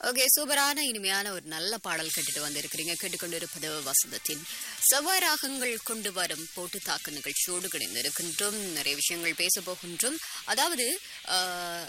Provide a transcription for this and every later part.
okay சூப்பரான இனிமையான ஒரு நல்ல பாடல் கேட்டுட்டு வந்திருக்கிறீங்க கேட்டுக்கொண்டிருப்பது வசந்தத்தின் செவ்வாய் ராகங்கள் கொண்டு வரும் போட்டு தாக்கு நிகழ்ச்சியோடு கிடைந்திருக்கின்றோம் நிறைய விஷயங்கள் பேச போகின்றோம் அதாவது ஆஹ்,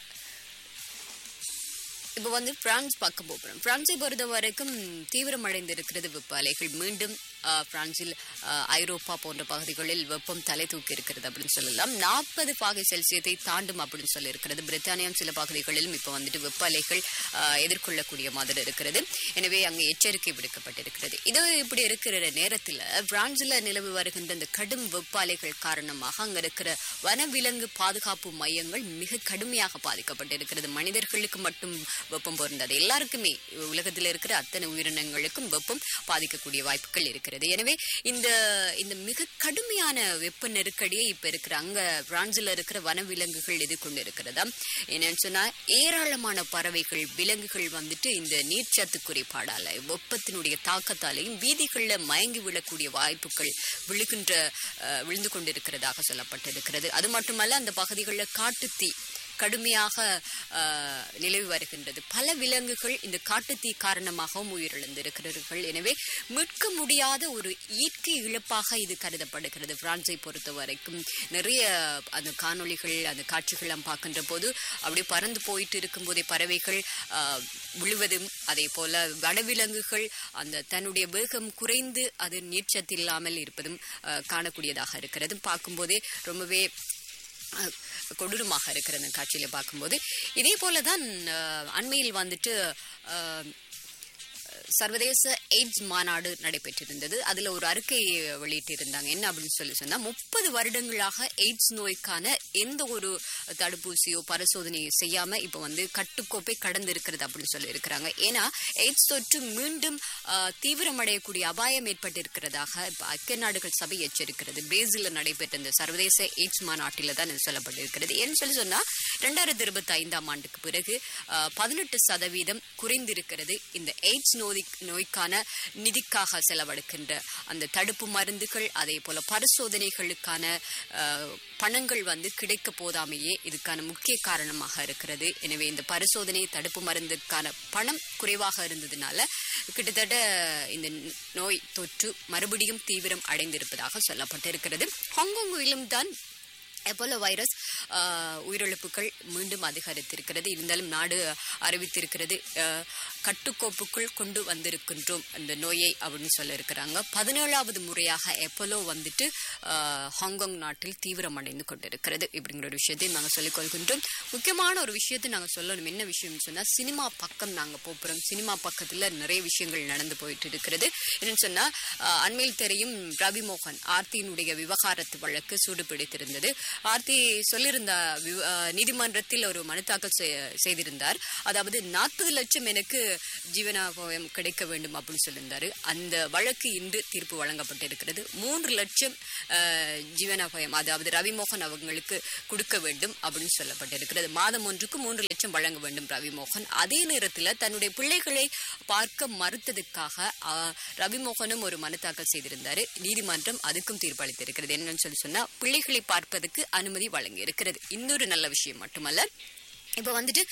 இப்போ வந்து பிரான்ஸ் பார்க்க போகிறோம் பிரான்ஸை பொறுத்த வரைக்கும் தீவிரமடைந்திருக்கிறது வெப்ப அலைகள் மீண்டும் ஆஹ், பிரான்சில் ஆஹ், ஐரோப்பா போன்ற பகுதிகளில் வெப்பம் தலை தூக்கி இருக்கிறது அப்படின்னு சொல்லலாம் நாற்பது பாகை செல்சியத்தை தாண்டும் அப்படின்னு சொல்லி இருக்கிறது பிரித்தானியம் சில பகுதிகளிலும் இப்போ வந்துட்டு வெப்ப அலைகள் ஆஹ், எதிர்கொள்ளக்கூடிய மாதிரி இருக்கிறது எனவே அங்கே எச்சரிக்கை விடுக்கப்பட்டிருக்கிறது இது இப்படி இருக்கிற நேரத்தில் பிரான்சில் நிலவு வருகின்ற இந்த கடும் வெப்ப அலைகள் காரணமாக அங்க இருக்கிற வனவிலங்கு பாதுகாப்பு மையங்கள் மிக கடுமையாக பாதிக்கப்பட்டிருக்கிறது மனிதர்களுக்கு மட்டும் வெப்பம் பொருந்தது எல்லாருக்குமே உலகத்தில் இருக்கிற அத்தனை உயிரினங்களுக்கும் வெப்பம் பாதிக்கக்கூடிய வாய்ப்புகள் இருக்கிறது எனவே இந்த இந்த மிக கடுமையான வெப்ப நெருக்கடியை இப்ப இருக்கிற அங்க பிரான்சில் இருக்கிற வனவிலங்குகள் எதிர்கொண்டு இருக்கிறதா என்னன்னு சொன்னா ஏராளமான பறவைகள் விலங்குகள் வந்துட்டு இந்த நீர்ச்சத்து குறைபாடால வெப்பத்தினுடைய தாக்கத்தாலையும் வீதிகள்ல மயங்கி விழக்கூடிய வாய்ப்புகள் விழுகின்ற அஹ், விழுந்து கொண்டிருக்கிறதாக சொல்லப்பட்டிருக்கிறது அது மட்டுமல்ல அந்த பகுதிகளில் காட்டுத்தீ கடுமையாக ஆஹ், நிலவி வருகின்றது பல விலங்குகள் இந்த காட்டுத்தீ காரணமாகவும் உயிரிழந்திருக்கிறார்கள் எனவே மீட்க முடியாத ஒரு இயற்கை இழப்பாக இது கருதப்படுகிறது பிரான்ஸை பொறுத்த வரைக்கும் நிறைய அந்த காணொளிகள் அந்த காட்சிகள்லாம் பார்க்கின்ற போது அப்படியே பறந்து போயிட்டு இருக்கும்போதே பறவைகள் ஆஹ், விழுவதும் அதே போல வனவிலங்குகள் அந்த தன்னுடைய வேகம் குறைந்து அது நீர்ச்சத்து இல்லாமல் இருப்பதும் ஆஹ், காணக்கூடியதாக இருக்கிறது பார்க்கும்போதே ரொம்பவே அஹ், கொடூரமாக இருக்கிற அந்த காட்சியில பார்க்கும்போது இதே போலதான் அஹ், அண்மையில் வந்துட்டு அஹ், சர்வதேச எய்ட்ஸ் மாநாடு நடைபெற்றிருந்தது அதுல ஒரு அறிக்கை வெளியிட்டிருந்தாங்க என்ன அப்படின்னு சொல்லி சொன்னா முப்பது வருடங்களாக எய்ட்ஸ் நோய்க்கான எந்த ஒரு தடுப்பூசியோ பரிசோதனையோ செய்யாம இப்ப வந்து கட்டுக்கோப்பை கடந்து இருக்கிறது அப்படின்னு சொல்லி இருக்கிறாங்க ஏன்னா எய்ட்ஸ் தொற்று மீண்டும் ஆஹ், தீவிரமடையக்கூடிய அபாயம் ஏற்பட்டிருக்கிறதாக இப்ப ஐக்கிய நாடுகள் சபை எச்சரிக்கிறது பிரேசில்ல நடைபெற்ற இந்த சர்வதேச எய்ட்ஸ் மாநாட்டில தான் இது சொல்லப்பட்டிருக்கிறது ஏன்னு சொல்லி சொன்னா ரெண்டாயிரத்தி இருபத்தி ஐந்தாம் ஆண்டுக்கு பிறகு பதினெட்டு சதவீதம் குறைந்திருக்கிறது இந்த எய்ட்ஸ் நோய் நோய்க்கான நிதிக்காக செலவழிக்கின்ற அந்த தடுப்பு மருந்துகள் அதே போல பரிசோதனைகளுக்கான அஹ், பணங்கள் வந்து கிடைக்க போதாமையே இதுக்கான முக்கிய காரணமாக இருக்கிறது எனவே இந்த பரிசோதனை தடுப்பு மருந்துக்கான பணம் குறைவாக இருந்ததுனால கிட்டத்தட்ட இந்த நோய் தொற்று மறுபடியும் தீவிரம் அடைந்திருப்பதாக சொல்லப்பட்டிருக்கிறது ஹாங்காங்கிலும் தான் எப்போலோ வைரஸ் ஆஹ், உயிரிழப்புகள் மீண்டும் அதிகரித்திருக்கிறது இருந்தாலும் நாடு அறிவித்திருக்கிறது ஆஹ், கட்டுக்கோப்புக்குள் கொண்டு வந்திருக்கின்றோம் அந்த நோயை அப்படின்னு சொல்லியிருக்கிறாங்க பதினேழாவது முறையாக எப்போலோ வந்துட்டு ஆஹ், ஹாங்காங் நாட்டில் தீவிரமடைந்து கொண்டிருக்கிறது இப்படிங்கிற ஒரு விஷயத்தை நாங்கள் சொல்லிக் கொள்கின்றோம் முக்கியமான ஒரு விஷயத்தை நாங்கள் சொல்லணும் என்ன விஷயம்னு சொன்னால் சினிமா பக்கம் நாங்கள் போகிறோம் சினிமா பக்கத்தில் நிறைய விஷயங்கள் நடந்து போயிட்டு இருக்கிறது என்னன்னு சொன்னால் அண்மையில் தெரியும் ரவி மோகன் ஆர்த்தியினுடைய விவகாரத்து வழக்கு சூடு பிடித்திருந்தது ஆர்த்தி சொல்லியிருந்த வி- அஹ், நீதிமன்றத்தில் ஒரு மனு தாக்கல் செய்- செய்திருந்தார் அதாவது நாற்பது லட்சம் எனக்கு ஜீவனாபயம் கிடைக்க வேண்டும் அப்படின்னு சொல்லியிருந்தாரு அந்த வழக்கு இன்று தீர்ப்பு வழங்கப்பட்டிருக்கிறது மூன்று லட்சம் அஹ், ஜீவனாபயம் அதாவது ரவிமோகன் அவங்களுக்கு கொடுக்க வேண்டும் அப்படின்னு சொல்லப்பட்டிருக்கிறது மாதம் ஒன்றுக்கு மூன்று லட்சம் வழங்க வேண்டும் ரவிமோகன் அதே நேரத்தில் தன்னுடைய பிள்ளைகளை பார்க்க மறுத்ததுக்காக அஹ், ரவிமோகனும் ஒரு மனு தாக்கல் செய்திருந்தாரு நீதிமன்றம் அதுக்கும் தீர்ப்பளித்திருக்கிறது என்னன்னு சொல்லி சொன்னா பிள்ளைகளை பார்ப்பதற்கு அனுமதி வழங்கி இருக்கிறது இன்னொரு நல்ல விஷயம் மட்டுமல்ல இப்போ வந்துட்டு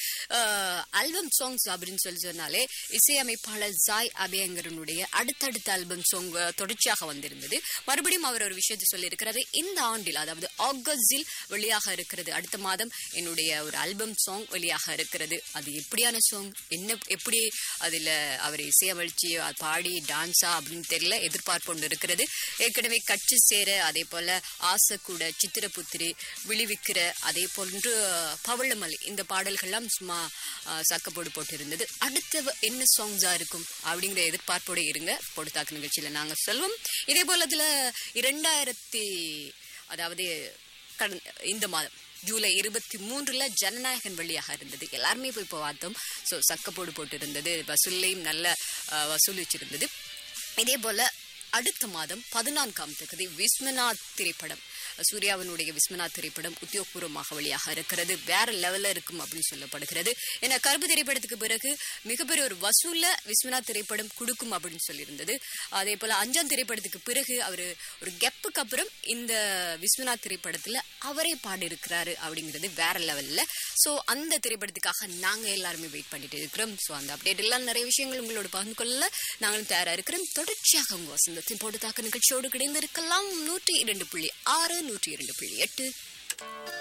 ஆல்பம் சாங்ஸ் அப்படின்னு சொல்லி சொன்னாலே இசையமைப்பாளர் ஜாய் அபயங்கரனுடைய அடுத்தடுத்த ஆல்பம் சாங் தொடர்ச்சியாக வந்திருந்தது மறுபடியும் அவர் ஒரு விஷயத்தை சொல்லியிருக்கிறாரு இந்த ஆண்டில் அதாவது ஆகஸ்டில் வெளியாக இருக்கிறது அடுத்த மாதம் என்னுடைய ஒரு ஆல்பம் சாங் வெளியாக இருக்கிறது அது எப்படியான சாங் என்ன எப்படி அதில் அவர் இசையமைச்சு அது பாடி டான்ஸா அப்படின்னு தெரியல எதிர்பார்ப்பு ஒன்று இருக்கிறது ஏற்கனவே கட்சி சேர அதே போல ஆசை கூட சித்திரபுத்திரி விழிவிக்கிற அதே போன்று பவளமலை இந்த பாடல்கள்லாம் சும்மா அஹ், சக்கப்போடு போட்டிருந்தது அடுத்த வ- என்ன சாங்ஸா இருக்கும் அப்படிங்கிற எதிர்பார்ப்போடு இருங்க பொடுத்தாக்கு நிகழ்ச்சியில நாங்க சொல்வோம் இதே போல இதுல இரண்டாயிரத்தி அதாவது கடந்த இந்த மாதம் ஜூலை இருபத்தி மூன்றுல ஜனநாயகன் வெளியாக இருந்தது எல்லாருமே போய் இப்போ பார்த்தோம் ஸோ சக்கப்போடு போட்டு இருந்தது வசூல்லையும் நல்ல அஹ், வசூல் வச்சிருந்தது இதே போல அடுத்த மாதம் பதினான்காம் தேதி விஸ்வநாத் திரைப்படம் சூர்யாவினுடைய விஸ்வநாத் திரைப்படம் உத்தியோகபூர்வமாக வெளியாக இருக்கிறது வேற லெவல்ல இருக்கும் அப்படின்னு சொல்லப்படுகிறது ஏன்னா கருப்பு திரைப்படத்துக்கு பிறகு மிகப்பெரிய ஒரு வசூல்ல விஸ்வநாத் திரைப்படம் கொடுக்கும் அப்படின்னு சொல்லியிருந்தது அதே போல அஞ்சாம் திரைப்படத்துக்கு பிறகு அவரு ஒரு கெப்புக்கு அப்புறம் இந்த விஸ்வநாத் திரைப்படத்துல அவரே பாடி இருக்கிறாரு அப்படிங்கிறது வேற லெவல்ல சோ அந்த திரைப்படத்துக்காக நாங்க எல்லாருமே வெயிட் பண்ணிட்டு இருக்கிறோம் சோ அந்த அப்டேட் எல்லாம் நிறைய விஷயங்கள் உங்களோட பகிர்ந்து கொள்ள நாங்களும் தயாரா இருக்கிறோம் தொடர்ச்சியாக உங்க வசந்தத்தின் போட்டு தாக்க நிகழ்ச்சியோடு கிடைந்திருக்கலாம் நூற்றி இரண்டு புள்ளி ஆறு நூற்றி இரண்டு புள்ளி எட்டு